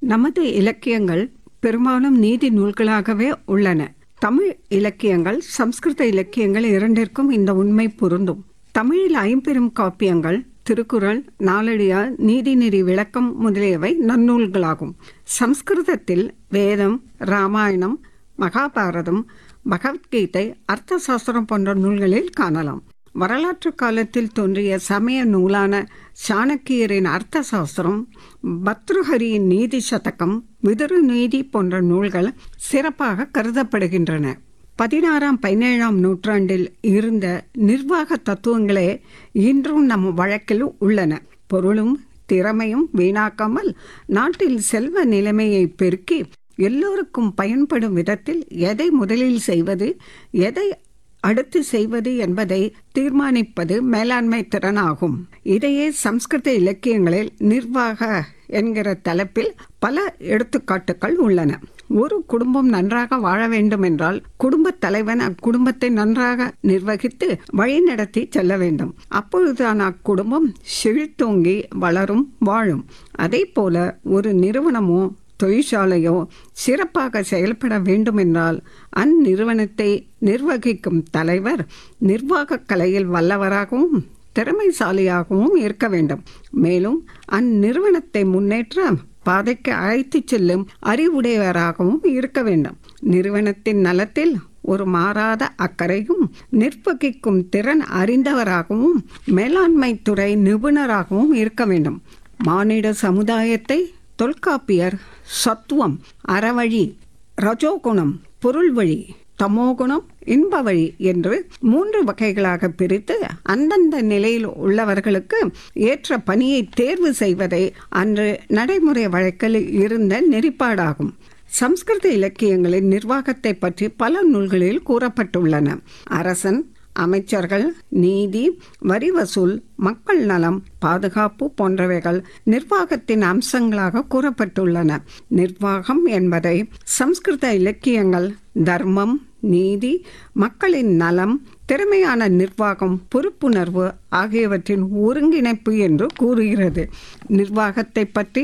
நமது இலக்கியங்கள் பெரும்பாலும் நீதி நூல்களாகவே உள்ளன தமிழ் இலக்கியங்கள் சம்ஸ்கிருத இலக்கியங்கள் இரண்டிற்கும் இந்த உண்மை பொருந்தும் தமிழில் ஐம்பெரும் காப்பியங்கள் திருக்குறள் நாலடியார் நீதிநெறி விளக்கம் முதலியவை நன்னூல்களாகும் சம்ஸ்கிருதத்தில் வேதம் ராமாயணம் மகாபாரதம் பகவத்கீதை அர்த்த சாஸ்திரம் போன்ற நூல்களில் காணலாம் வரலாற்று காலத்தில் தோன்றிய சமய நூலான சாணக்கியரின் அர்த்த சாஸ்திரம் பத்ருஹரியின் நீதி சதகம் விதுரு நீதி போன்ற நூல்கள் சிறப்பாக கருதப்படுகின்றன பதினாறாம் பதினேழாம் நூற்றாண்டில் இருந்த நிர்வாக தத்துவங்களே இன்றும் நம் வழக்கில் உள்ளன பொருளும் திறமையும் வீணாக்காமல் நாட்டில் செல்வ நிலைமையை பெருக்கி எல்லோருக்கும் பயன்படும் விதத்தில் எதை முதலில் செய்வது எதை அடுத்து செய்வது என்பதை தீர்மானிப்பது மேலாண்மை திறனாகும் இதையே சம்ஸ்கிருத இலக்கியங்களில் நிர்வாக என்கிற தலைப்பில் பல எடுத்துக்காட்டுகள் உள்ளன ஒரு குடும்பம் நன்றாக வாழ வேண்டும் என்றால் குடும்ப தலைவன் அக்குடும்பத்தை நன்றாக நிர்வகித்து வழிநடத்தி செல்ல வேண்டும் அப்பொழுதுதான் அக்குடும்பம் செழித்தோங்கி வளரும் வாழும் அதே போல ஒரு நிறுவனமோ தொழிற்சாலையோ சிறப்பாக செயல்பட வேண்டுமென்றால் அந்நிறுவனத்தை நிர்வகிக்கும் தலைவர் நிர்வாக கலையில் வல்லவராகவும் திறமைசாலியாகவும் இருக்க வேண்டும் மேலும் அந்நிறுவனத்தை முன்னேற்ற பாதைக்கு அழைத்துச் செல்லும் அறிவுடையவராகவும் இருக்க வேண்டும் நிறுவனத்தின் நலத்தில் ஒரு மாறாத அக்கறையும் நிர்வகிக்கும் திறன் அறிந்தவராகவும் மேலாண்மை துறை நிபுணராகவும் இருக்க வேண்டும் மானிட சமுதாயத்தை தொல்காப்பியர் சத்துவம் அறவழி ரஜோகுணம் பொருள் வழி தமோகுணம் இன்ப வழி என்று மூன்று வகைகளாக பிரித்து அந்தந்த நிலையில் உள்ளவர்களுக்கு ஏற்ற பணியை தேர்வு செய்வதை அன்று நடைமுறை வழக்கில் இருந்த நெறிப்பாடாகும் சம்ஸ்கிருத இலக்கியங்களின் நிர்வாகத்தை பற்றி பல நூல்களில் கூறப்பட்டுள்ளன அரசன் அமைச்சர்கள் நீதி வரி வசூல் மக்கள் நலம் பாதுகாப்பு போன்றவைகள் நிர்வாகத்தின் அம்சங்களாக கூறப்பட்டுள்ளன நிர்வாகம் என்பதை சம்ஸ்கிருத இலக்கியங்கள் தர்மம் நீதி மக்களின் நலம் திறமையான நிர்வாகம் பொறுப்புணர்வு ஆகியவற்றின் ஒருங்கிணைப்பு என்று கூறுகிறது நிர்வாகத்தை பற்றி